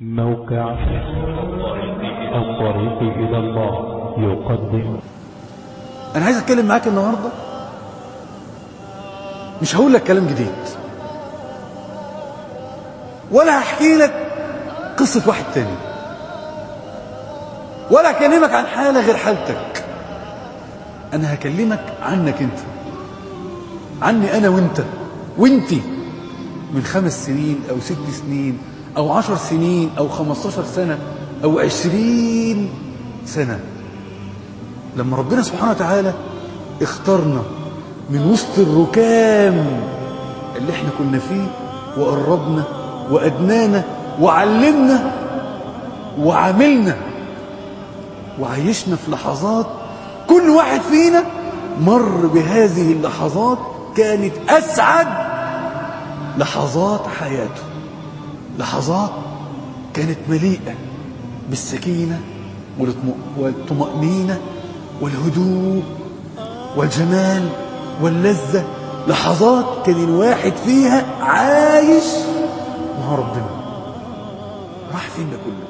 موقع الطريق إلى الله يقدم انا عايز اتكلم معاك النهارده مش هقول لك كلام جديد ولا هحكي لك قصة واحد تاني ولا هكلمك عن حالة غير حالتك انا هكلمك عنك انت عني انا وانت وانتي من خمس سنين او ست سنين او عشر سنين او خمستاشر سنة او عشرين سنة لما ربنا سبحانه وتعالى اختارنا من وسط الركام اللي احنا كنا فيه وقربنا وأدنانا وعلمنا وعاملنا وعيشنا في لحظات كل واحد فينا مر بهذه اللحظات كانت أسعد لحظات حياته لحظات كانت مليئة بالسكينة والطم- والطمأنينة والهدوء والجمال واللذة لحظات كان الواحد فيها عايش مع ربنا راح فين ده كله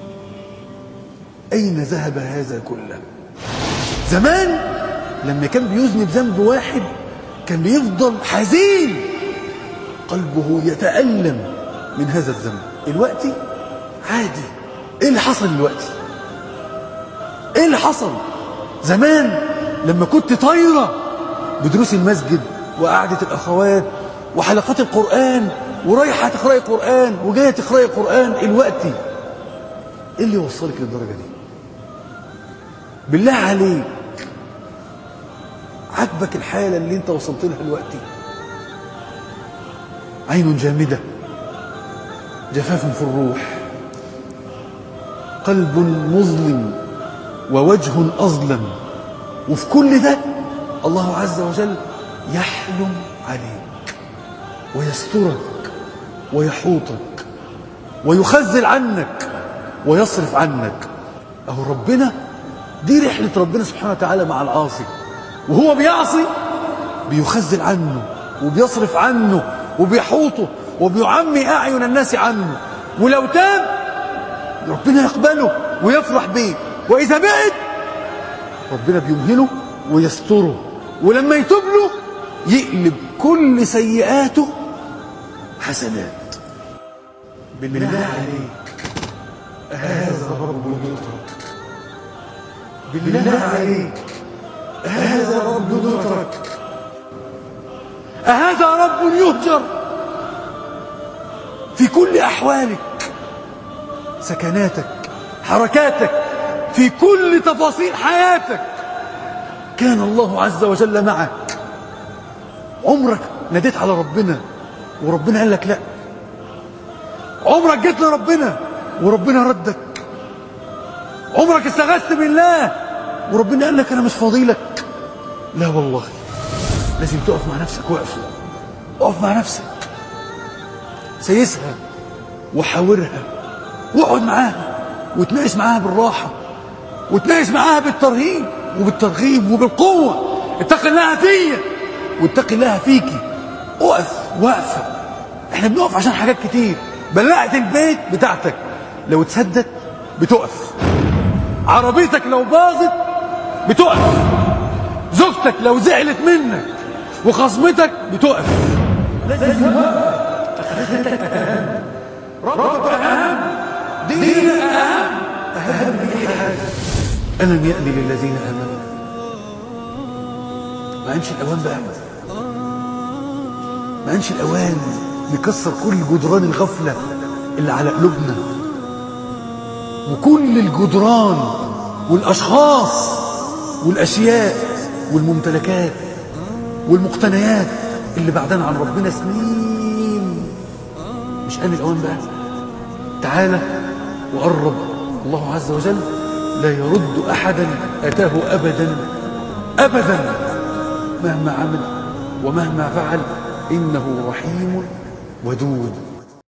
أين ذهب هذا كله زمان لما كان بيذنب ذنب واحد كان بيفضل حزين قلبه يتألم من هذا الذنب دلوقتي عادي ايه اللي حصل دلوقتي ايه اللي حصل زمان لما كنت طايرة بدروس المسجد وقعدة الأخوات وحلقات القرآن ورايحة تقرأي قرآن وجاية تقرأي قرآن الوقتي ايه اللي وصلك للدرجة دي بالله عليك عجبك الحالة اللي انت وصلت لها دلوقتي عين جامدة جفاف في الروح قلب مظلم ووجه أظلم وفي كل ده الله عز وجل يحلم عليك ويسترك ويحوطك ويخزل عنك ويصرف عنك أهو ربنا دي رحلة ربنا سبحانه وتعالى مع العاصي وهو بيعصي بيخزل عنه وبيصرف عنه وبيحوطه وبيعمي أعين الناس عنه ولو تاب ربنا يقبله ويفرح بيه وإذا بعد ربنا بيمهله ويستره ولما يتوب له يقلب كل سيئاته حسنات بالله عليك هذا رب يترك بالله عليك هذا رب يترك أهذا رب يهجر في كل أحوالك سكناتك حركاتك في كل تفاصيل حياتك كان الله عز وجل معك عمرك ناديت على ربنا وربنا قال لك لا عمرك جيت لربنا وربنا ردك عمرك استغثت بالله وربنا قال لك انا مش فاضيلك لا والله لازم تقف مع نفسك وقفه اقف مع نفسك سيسها وحاورها واقعد معاها وتناقش معاها بالراحه وتناقش معاها بالترهيب وبالترغيب وبالقوه اتقي الله فيا واتقي الله فيكي اقف وقفه احنا بنقف عشان حاجات كتير بلاقه البيت بتاعتك لو اتسدت بتقف عربيتك لو باظت بتقف زوجتك لو زعلت منك وخصمتك بتقف لازم اخرتك اهم ربك اهم دينك اهم اهم من اي حاجه الم يأن للذين امنوا ما انش الاوان بقى ما انش الاوان نكسر كل جدران الغفله اللي على قلوبنا وكل الجدران والاشخاص والاشياء والممتلكات والمقتنيات اللي بعدنا عن ربنا سنين مش آن الأوان بقى تعالى وقرب الله عز وجل لا يرد أحدا أتاه أبدا أبدا مهما عمل ومهما فعل إنه رحيم ودود